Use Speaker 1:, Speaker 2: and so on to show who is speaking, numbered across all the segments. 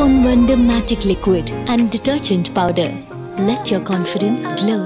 Speaker 1: Ponvandam Magic Liquid and Detergent Powder. Let your confidence glow.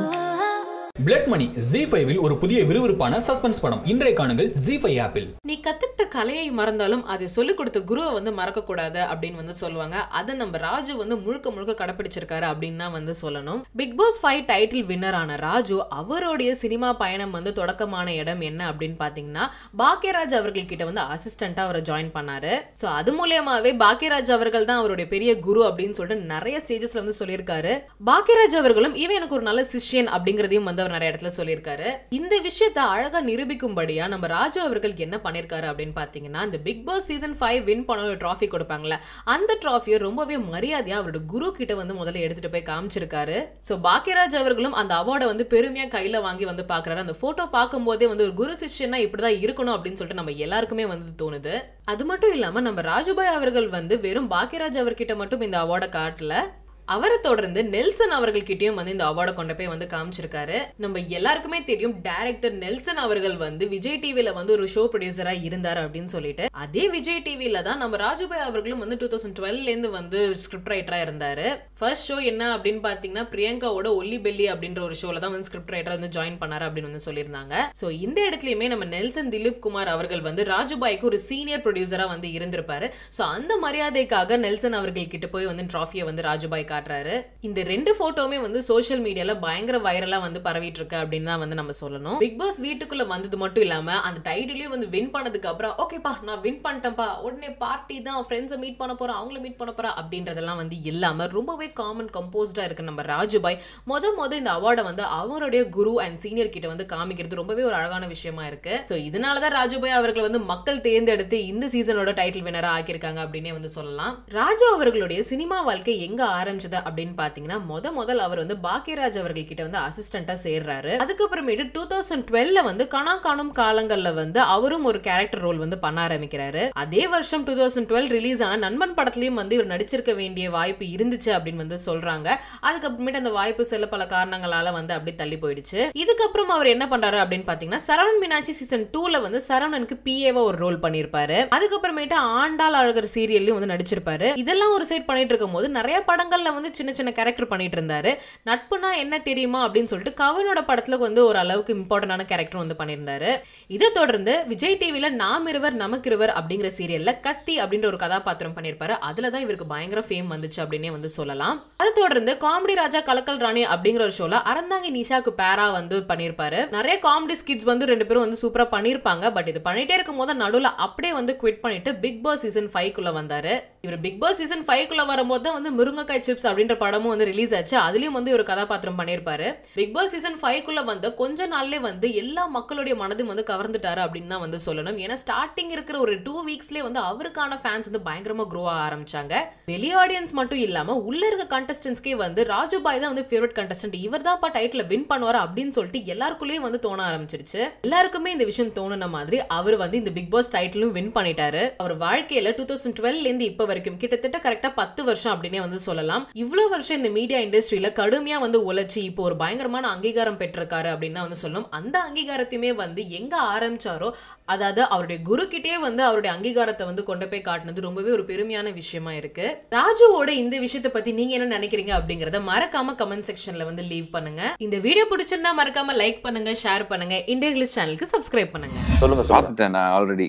Speaker 2: Blood money Zee ஃபைவில் ஒரு புதிய விறுவிறுப்பான suspense படம் இன்றைய காணுங்கள் ஜி ஃபைவ் ஆப்பில்
Speaker 3: நீ கத்துக்கிட்ட கலையை மறந்தாலும் அதை சொல்லிக் கொடுத்த குருவை வந்து மறக்க கூடாது அப்படின்னு வந்து சொல்லுவாங்க அதை நம்ம ராஜு வந்து முழுக்க முழுக்க கடைப்பிடிச்சிருக்காரு அப்படின்னு தான் வந்து சொல்லணும் பிக் பாஸ் ஃபைவ் டைட்டில் வின்னரான ராஜு அவருடைய சினிமா பயணம் வந்து தொடக்கமான இடம் என்ன அப்படின்னு பாத்தீங்கன்னா பாக்கியராஜ் அவர்கள் கிட்ட வந்து அசிஸ்டண்டா அவரை ஜாயின் பண்ணாரு ஸோ அது மூலியமாவே பாக்கியராஜ் அவர்கள் தான் அவருடைய பெரிய குரு அப்படின்னு சொல்லிட்டு நிறைய ஸ்டேஜஸ்ல வந்து சொல்லியிருக்காரு பாக்கியராஜ் அவர்களும் இவன் எனக்கு ஒரு நல்ல சிஷ்யன் அப்படிங்கிறதையும் வந்து அவர் நிறைய இடத்துல சொல்லியிருக்காரு இந்த விஷயத்த அழகா நிரூபிக்கும்படியா நம்ம ராஜு அவர்கள் என்ன பண்ணிருக்காரு அப்படின்னு பாத்தீங்கன்னா இந்த Bigg Boss season five win பண்ண ஒரு ட்ராஃபி கொடுப்பாங்கல்ல அந்த ட்ராஃபியை ரொம்பவே மரியாதையா அவரோட குரு கிட்ட வந்து முதல்ல எடுத்துட்டு போய் காமிச்சிருக்காரு சோ பாக்கியராஜ் அவர்களும் அந்த அவார்டை வந்து பெருமையா கையில வாங்கி வந்து பாக்குறாரு அந்த போட்டோ பார்க்கும்போதே வந்து ஒரு குரு சிஷ்யனா இப்படிதான் இருக்கணும் அப்படின்னு சொல்லிட்டு நம்ம எல்லாருக்குமே வந்து தோணுது அது மட்டும் இல்லாம நம்ம ராஜுபாய் அவர்கள் வந்து வெறும் பாக்கியராஜ் அவர்கிட்ட மட்டும் இந்த அவார்டை காட்டல அவரை தொடர்ந்து நெல்சன் அவர்கள்கிட்டயும் வந்து இந்த அவார்டை கொண்டு போய் வந்து காமிச்சிருக்காரு நம்ம எல்லாருக்குமே தெரியும் டைரக்டர் நெல்சன் அவர்கள் வந்து விஜய் டிவில வந்து ஒரு ஷோ ப்ரொடியூசரா இருந்தார் அப்படின்னு சொல்லிட்டு அதே விஜய் டிவில தான் நம்ம ராஜுபாய் அவர்களும் வந்து டூ தௌசண்ட் டுவெல்ல இருந்து வந்து ஸ்கிரிப்ட் ரைட்டரா இருந்தாரு ஃபர்ஸ்ட் ஷோ என்ன அப்படின்னு பாத்தீங்கன்னா பிரியங்காவோட ஒல்லி பெல்லி அப்படின்ற ஒரு ஷோல தான் வந்து ஸ்கிரிப்ட் ரைட்டரா வந்து ஜாயின் பண்ணாரு அப்படின்னு வந்து சொல்லியிருந்தாங்க சோ இந்த இடத்துலயுமே நம்ம நெல்சன் திலீப் குமார் அவர்கள் வந்து ராஜுபாய்க்கு ஒரு சீனியர் ப்ரொடியூசரா வந்து இருந்திருப்பாரு சோ அந்த மரியாதைக்காக நெல்சன் அவர்கள் கிட்ட போய் வந்து ட்ராஃபியை வந்து ராஜுபாய் காட்டுறாரு இந்த ரெண்டு போட்டோவுமே வந்து சோஷியல் மீடியால பயங்கர வைரலா வந்து பரவிட்டு இருக்கு அப்படின்னு தான் வந்து நம்ம சொல்லணும் பிக் பாஸ் வீட்டுக்குள்ள வந்தது மட்டும் இல்லாம அந்த டைட்டிலையும் வந்து வின் பண்ணதுக்கு அப்புறம் ஓகேப்பா நான் வின் பண்ணிட்டேன்ப்பா உடனே பார்ட்டி தான் ஃப்ரெண்ட்ஸை மீட் பண்ண போறேன் அவங்கள மீட் பண்ண போறேன் அப்படின்றதெல்லாம் வந்து இல்லாம ரொம்பவே காமன் கம்போஸ்டா இருக்கு நம்ம ராஜுபாய் மொத மொத இந்த அவார்டை வந்து அவருடைய குரு அண்ட் சீனியர் கிட்ட வந்து காமிக்கிறது ரொம்பவே ஒரு அழகான விஷயமா இருக்கு ஸோ இதனாலதான் ராஜுபாய் அவர்கள் வந்து மக்கள் தேர்ந்தெடுத்து இந்த சீசனோட டைட்டில் வினரா ஆக்கியிருக்காங்க அப்படின்னே வந்து சொல்லலாம் ராஜு அவர்களுடைய சினிமா வாழ்க்கை எங்க ஆரம்பிச்சது அப்படின்னு பாத்தீங்கன்னா முத முதல் அவர் வந்து பாக்கியராஜ் அவர்கள் கிட்ட வந்து அசிஸ்டண்டா சேர்றாரு அதுக்கப்புறமேட்டு டூ தௌசண்ட் டுவெல்ல வந்து கணா காணும் காலங்கள்ல வந்து அவரும் ஒரு கேரக்டர் ரோல் வந்து பண்ண ஆரம்பிக்கிறாரு அதே வருஷம் டூ தௌசண்ட் டுவெல் ரிலீஸ் ஆன நண்பன் படத்துலயும் வந்து இவர் நடிச்சிருக்க வேண்டிய வாய்ப்பு இருந்துச்சு அப்படின்னு வந்து சொல்றாங்க அதுக்கப்புறமேட்டு அந்த வாய்ப்பு சில பல காரணங்களால வந்து அப்படி தள்ளி போயிடுச்சு இதுக்கப்புறம் அவர் என்ன பண்றாரு அப்படின்னு பாத்தீங்கன்னா சரவணன் மீனாட்சி சீசன் டூல வந்து சரவணனுக்கு பிஏவா ஒரு ரோல் பண்ணிருப்பாரு அதுக்கப்புறமேட்டு ஆண்டாள் அழகர் சீரியல்லையும் வந்து நடிச்சிருப்பாரு இதெல்லாம் ஒரு சைட் பண்ணிட்டு இருக்கும் போது நிறைய படங்கள்ல வந்து சின்ன சின்ன கேரக்டர் பண்ணிட்டு இருந்தாரு நட்புனா என்ன தெரியுமா அப்படின்னு சொல்லிட்டு கவினோட படத்துல வந்து ஒரு அளவுக்கு இம்பார்ட்டன்டான கேரக்டர் வந்து பண்ணியிருந்தாரு இதை தொடர்ந்து விஜய் டிவில நாம் இருவர் நமக்கு இருவர் அப்படிங்கிற சீரியல்ல கத்தி அப்படின்ற ஒரு கதாபாத்திரம் பண்ணியிருப்பாரு அதுலதான் இவருக்கு பயங்கர ஃபேம் வந்துச்சு அப்படின்னே வந்து சொல்லலாம் அதை தொடர்ந்து காமெடி ராஜா கலக்கல் ராணி அப்படிங்கிற ஒரு ஷோல அறந்தாங்கி நிஷாக்கு பேரா வந்து பண்ணியிருப்பாரு நிறைய காமெடி ஸ்கிட்ஸ் வந்து ரெண்டு பேரும் வந்து சூப்பரா பண்ணியிருப்பாங்க பட் இது பண்ணிட்டே இருக்கும் போது நடுவில் அப்படியே வந்து குவிட் பண்ணிட்டு பிக் பாஸ் சீசன் ஃபைவ் குள்ள வந்தாரு இவர் பிக் பாஸ் சீசன் ஃபைவ் குள்ள வரும்போது தான் வந்து முருங்கைக்காய் சிப்ஸ் அப்படின்ற படமும் வந்து ரிலீஸ் ஆச்சு அதுலயும் வந்து ஒரு கதாபாத்திரம் பண்ணியிருப்பாரு பிக் பாஸ் சீசன் ஃபைவ் குள்ள வந்த கொஞ்ச நாள்லயே வந்து எல்லா மக்களுடைய மனதும் வந்து கவர்ந்துட்டாரு அப்படின்னு தான் வந்து சொல்லணும் ஏன்னா ஸ்டார்டிங் இருக்கிற ஒரு டூ வீக்ஸ்லயே வந்து அவருக்கான ஃபேன்ஸ் வந்து பயங்கரமா க்ரோ ஆக ஆரம்பிச்சாங்க வெளி ஆடியன்ஸ் மட்டும் இல்லாம உள்ள இருக்க கண்டஸ்டன்ஸ்க்கே வந்து ராஜுபாய் தான் வந்து ஃபேவரட் கண்டஸ்டன்ட் இவர் தான் டைட்டில் வின் பண்ணுவார் அப்படின்னு சொல்லிட்டு எல்லாருக்குள்ளேயும் வந்து தோண ஆரம்பிச்சிருச்சு எல்லாருக்குமே இந்த விஷயம் தோணுன மாதிரி அவர் வந்து இந்த பிக் பாஸ் டைட்டிலும் வின் பண்ணிட்டாரு அவர் வாழ்க்கையில டூ தௌசண்ட் டுவெல்ல இருந்து இப்ப வரைக்கும் கிட்டத்தட்ட கரெக்டா பத்து வருஷம் அப்படின்னே வந்து சொல்லலாம் இவ்வளவு வருஷம் இந்த மீடியா இண்டஸ்ட்ரியில கடுமையா வந்து உழைச்சி இப்போ ஒரு பயங்கரமான அங்கீகாரம் பெற்றிருக்காரு அப்படின்னு தான் வந்து சொல்லணும் அந்த அங்கீகாரத்தையுமே வந்து எங்க ஆரம்பிச்சாரோ அதாவது அவருடைய குரு கிட்டே வந்து அவருடைய அங்கீகாரத்தை வந்து கொண்டு போய் காட்டினது ரொம்பவே ஒரு பெருமையான விஷயமா இருக்கு ராஜுவோட இந்த விஷயத்தை பத்தி நீங்க என்ன நினைக்கிறீங்க அப்படிங்கறத மறக்காம கமெண்ட் செக்ஷன்ல வந்து லீவ் பண்ணுங்க இந்த வீடியோ பிடிச்சிருந்தா மறக்காம லைக் பண்ணுங்க ஷேர் பண்ணுங்க இந்தியா இங்கிலீஷ் சேனலுக்கு சப்ஸ்கிரைப் பண்ணுங்க
Speaker 4: சொல்லுங்க சொல்லுங்க
Speaker 5: பார்த்துட்டேன் நான் ஆல்ரெடி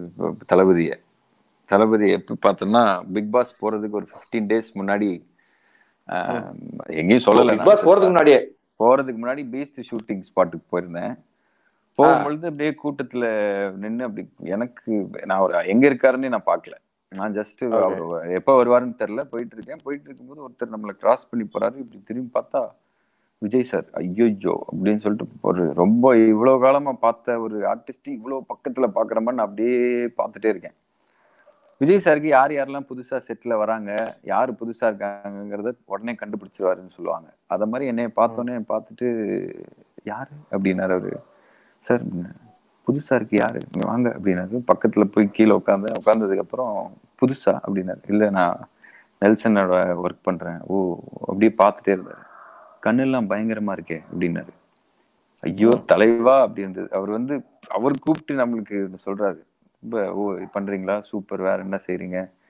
Speaker 5: தளபதியை தளபதி எப்போ பார்த்தோன்னா பிக் பாஸ் போறதுக்கு ஒரு ஃபிஃப்டீன் டேஸ் முன்னாடி அஹ், எங்கேயும் சொல்லலை
Speaker 4: பிக் பாஸ் போறதுக்கு முன்னாடியே
Speaker 5: போறதுக்கு முன்னாடி பீஸ்ட் ஷூட்டிங் ஸ்பாட்டுக்கு போயிருந்தேன் போகும்பொழுது அப்படியே கூட்டத்துல நின்று அப்படி எனக்கு நான் ஒரு எங்க இருக்காருன்னு நான் பார்க்கல நான் ஜஸ்ட் அவர் எப்போ வருவாருன்னு தெரியல போயிட்டு இருக்கேன் போயிட்டு இருக்கும்போது ஒருத்தர் நம்மளை கிராஸ் பண்ணி போறாரு இப்படி திரும்பி பார்த்தா விஜய் சார் ஐயோ அப்படின்னு சொல்லிட்டு ஒரு ரொம்ப இவ்வளவு காலமா பார்த்த ஒரு ஆர்டிஸ்ட் இவ்வளவு பக்கத்துல பாக்குற மாதிரி நான் அப்படியே பார்த்துட்டே இருக்கேன் விஜய் சாருக்கு யார் யாரெல்லாம் புதுசா செட்ல வராங்க யார் புதுசா இருக்காங்கங்கிறத உடனே கண்டுபிடிச்சிருவாருன்னு சொல்லுவாங்க அத மாதிரி என்னைய பார்த்தோன்னே பார்த்துட்டு யாரு அப்படின்னாரு அவரு சார் புதுசா இருக்கு யாரு நீங்க வாங்க அப்படின்னாரு பக்கத்துல போய் கீழே உட்காந்து உட்காந்ததுக்கு அப்புறம் புதுசா அப்படின்னாரு இல்ல நான் நெல்சனோட ஒர்க் பண்றேன் ஓ அப்படியே பார்த்துட்டே இருந்தாரு கண்ணெல்லாம் பயங்கரமா இருக்கே அப்படின்னாரு ஐயோ தலைவா அப்படி இருந்தது அவர் வந்து அவர் கூப்பிட்டு நம்மளுக்கு சொல்றாரு ரொம்ப ஓ இது பண்றீங்களா சூப்பர் வேற என்ன செய்றீங்க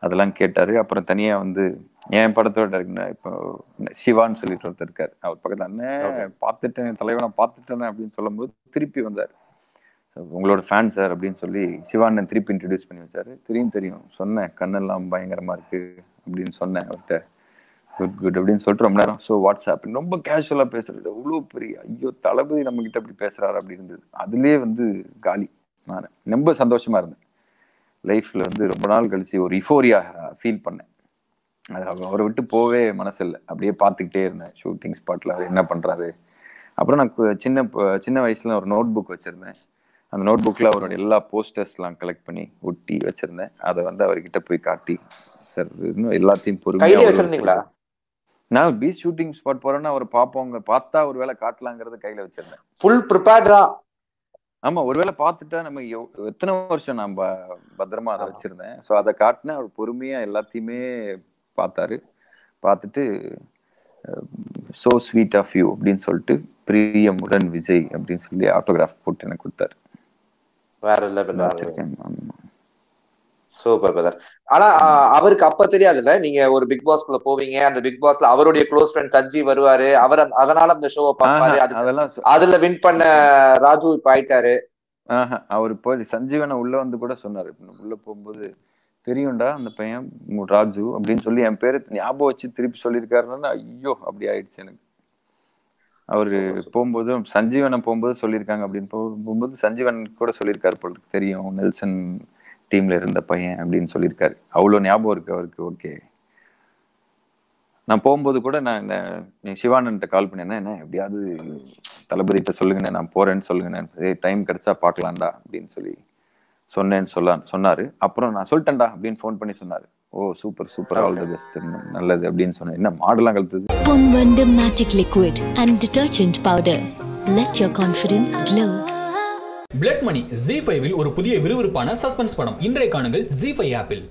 Speaker 5: அதெல்லாம் கேட்டாரு அப்புறம் தனியா வந்து என் படத்தோட இருக்கு இப்போ சிவான்னு சொல்லிட்டு ஒருத்தர் இருக்காரு அவர் பக்கத்துல அண்ணன் பார்த்துட்டேன் தலைவனை பார்த்துட்டேன் அப்படின்னு சொல்லும்போது திருப்பி வந்தார் உங்களோட ஃபேன் சார் அப்படின்னு சொல்லி சிவானன் திருப்பி இன்ட்ரடியூஸ் பண்ணி வச்சாரு தெரியும் தெரியும் சொன்னேன் கண்ணெல்லாம் பயங்கரமா இருக்கு அப்படின்னு சொன்னேன் அவர்கிட்ட குட் குட் அப்படின்னு சொல்லிட்டு ரொம்ப நேரம் ஸோ வாட்ஸ்அப் ரொம்ப கேஷுவலா பேசுறது எவ்வளோ பெரிய ஐயோ தளபதி நம்ம கிட்ட அப்படி பேசுறாரு அப்படி இருந்தது அதுலயே வந்து காலி நான் ரொம்ப சந்தோஷமா இருந்தேன் லைஃப்ல வந்து ரொம்ப நாள் கழிச்சு ஒரு இஃபோரியா ஃபீல் பண்ணேன் அது அவ- அவரை விட்டு போவே மனசு இல்லை அப்படியே பார்த்துக்கிட்டே இருந்தேன் ஷூட்டிங் ஸ்பாட்ல அவர் என்ன பண்றாரு அப்புறம் நான் கு- சின்ன ப- சின்ன வயசுல ஒரு நோட் புக் வச்சிருந்தேன் அந்த நோட் புக்ல அவரோட எல்லா போஸ்டர்ஸ்லாம் கலெக்ட் பண்ணி ஒட்டி வச்சிருந்தேன் அதை வந்து அவர்கிட்ட போய் காட்டி சார் இன்னும் எல்லாத்தையும் பொறுமையா
Speaker 4: கையிலே
Speaker 5: ஒரு-
Speaker 4: வச்சிருந்தீங்களா?
Speaker 5: நான் பீச் ஷூட்டிங் ஸ்பாட் போறேன்னா அவர் பார்ப்போங்க பார்த்தா ஒரு வேளை காட்டலாங்கிறத கையில வச்சிருந்தேன்
Speaker 4: ஃபுல் ப்ரிப்பேர்ட் தான்
Speaker 5: ஆமா ஒருவேளை பார்த்துட்டா நம்ம எவ்- எத்தனை வருஷம் நான் ப- பத்திரமா அதை வச்சிருந்தேன் ஸோ அதை காட்டினேன் அவர் பொறுமையா எல்லாத்தையுமே பார்த்தாரு பார்த்துட்டு சோ ஸ்வீட் ஆஃப் யூ அப்படின்னு சொல்லிட்டு பிரியமுடன் விஜய் அப்படின்னு சொல்லி ஆட்டோகிராஃப் போட்டு எனக்கு கொடுத்தாரு
Speaker 4: வேற லெவல்
Speaker 5: நான் வச்சிருக்கேன் ஆமா.
Speaker 4: சூப்பர் பிரதர் ஆனா ஆஹ், அவருக்கு அப்ப தெரியாதுல்ல நீங்க ஒரு பிக் பாஸ்குள்ள போவீங்க அந்த பிக் பாஸ்ல அவருடைய க்ளோஸ் ஃப்ரெண்ட் சஞ்சி வருவாரு அவர் அந்த- அதனால அந்த ஷோவை பார்ப்பாரு
Speaker 5: ஆஹா,
Speaker 4: அது
Speaker 5: அதெல்லாம் சொ-
Speaker 4: அதுல வின் பண்ண ராஜு இப்ப ஆயிட்டாரு
Speaker 5: ஆஹா, அவர் போய் சஞ்சீவனை உள்ள வந்து கூட சொன்னாரு உள்ள போகும்போது தெரியும்டா அந்த பையன் மு- ராஜு அப்படின்னு சொல்லி என் பேரை ஞாபகம் வச்சு திருப்பி சொல்லியிருக்காருன்னா ஐயோ அப்படி ஆயிடுச்சு எனக்கு அவரு போகும்போதும் சஞ்சீவனை போகும்போது சொல்லியிருக்காங்க அப்படின்னு போ- போகும்போது சஞ்சீவன் கூட சொல்லியிருக்காரு போல இருக்கு. தெரியும் நெல்சன் டீம்ல இருந்த பையன் அப்படின்னு சொல்லியிருக்காரு அவ்வளோ ஞாபகம் இருக்கு அவருக்கு ஓகே நான் போகும்போது கூட நான் இந்த நீ சிவானன்ட்ட கால் பண்ணேன் என்ன எப்படியாவது தளபதிகிட்ட சொல்லுங்கண்ணே நான் போறேன்னு சொல்லுங்கண்ணே டைம் கிடைச்சா பார்க்கலாம்டா அப்படின்னு சொல்லி சொன்னேன்னு சொல்ல சொன்னாரு அப்புறம் நான் சொல்லிட்டேன்டா அப்படின்னு ஃபோன் பண்ணி சொன்னாரு oh super super all the best நல்லது அப்படின்னு சொன்னேன் என்ன மாடெல்லாம் கழுத்துது
Speaker 1: Ponvanda Matic Liquid and Detergent Powder. Let your confidence glow.
Speaker 2: Blood money Zee ஃபைவில் ஒரு புதிய விறுவிறுப்பான சஸ்பென்ஸ் படம் இன்றைய காணுங்கள் ஜி ஃபைவ் ஆப்பில்